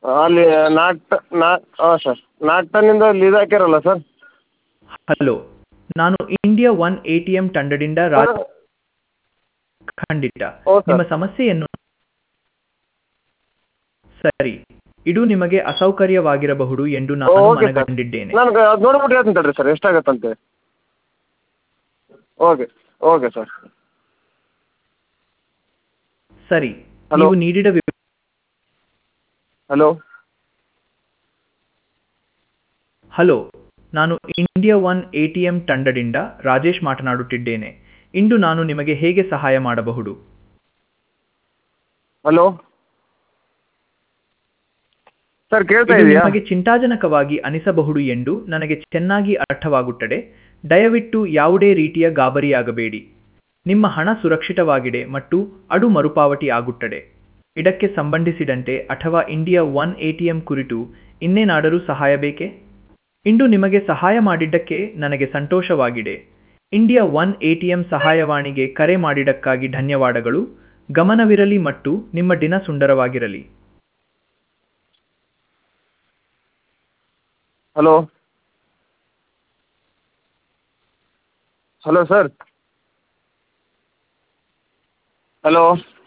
ಅಲ್ಲಿ ನಾಲ್ಕು ನಾಲ್ಕು ಹಾಂ ಸರ್ ನಾಲ್ಕು ಟನ್ನಿಂದು ಅಲ್ಲಿ ಇದು ಹಾಕ್ಯಾರಲ್ಲ ಸರ್ ಹಲೋ ನಾನು India one A T M ತಂಡದಿಂದ ರಾಜ್ ಖಂಡಿತ ಹೌದು ಸರ್. ನಿಮ್ಮ ಸಮಸ್ಯೆಯನ್ನು ಸರಿ ಇದು ನಿಮಗೆ ಅಸೌಕರ್ಯವಾಗಿರಬಹುದು ಎಂದು ನಾನು ಓಕೆ ಸರ್ ಮನಗಂಡಿದ್ದೇನೆ ನನಗೆ ಅದು ನೋಡ್ಬಿಟ್ಟು ಹೇಳ್ತೀನಿ ತಡ್ರಿ ಸರ್ ಎಷ್ಟಾಗತ್ತಂತೆ ಓಕೆ ಓಕೆ ಸರ್ ಸರಿ ಹಲೋ. ನೀವು ನೀಡಿದ ವಿವ- ಹಲೋ ಹಲೋ ನಾನು India one A T M ತಂಡದಿಂದ ರಾಜೇಶ್ ಮಾತನಾಡುತ್ತಿದ್ದೇನೆ ಇಂದು ನಾನು ನಿಮಗೆ ಹೇಗೆ ಸಹಾಯ ಮಾಡಬಹುದು ಹಲೋ ಸರ್ ಕೇಳ್ತಾ ಇದು ಇದೆಯಾ ನಿಮಗೆ ಚಿಂತಾಜನಕವಾಗಿ ಅನಿಸಬಹುದು ಎಂದು ನನಗೆ ಚೆನ್ನಾಗಿ ಅರ್ಥವಾಗುತ್ತದೆ ದಯವಿಟ್ಟು ಯಾವುದೇ ರೀತಿಯ ಗಾಬರಿಯಾಗಬೇಡಿ ನಿಮ್ಮ ಹಣ ಸುರಕ್ಷಿತವಾಗಿದೆ ಮತ್ತು ಅದು ಮರುಪಾವತಿ ಆಗುತ್ತದೆ ಇದಕ್ಕೆ ಸಂಬಂಧಿಸಿದಂತೆ ಅಥವಾ ಇಂಡಿಯಾ ಒನ್ ಎಟಿಎಂ ಕುರಿತು ಇನ್ನೇನಾದರೂ ಸಹಾಯ ಬೇಕೇ ಇಂದು ನಿಮಗೆ ಸಹಾಯ ಮಾಡಿದ್ದಕ್ಕೆ ನನಗೆ ಸಂತೋಷವಾಗಿದೆ ಇಂಡಿಯಾ ಒನ್ ಎಟಿಎಂ ಸಹಾಯವಾಣಿಗೆ ಕರೆ ಮಾಡಿದ್ದಕ್ಕಾಗಿ ಧನ್ಯವಾದಗಳು ಗಮನವಿರಲಿ ಮತ್ತು ನಿಮ್ಮ ದಿನ ಸುಂದರವಾಗಿರಲಿ ಹಲೋ ಹಲೋ ಸರ್ ಹಲೋ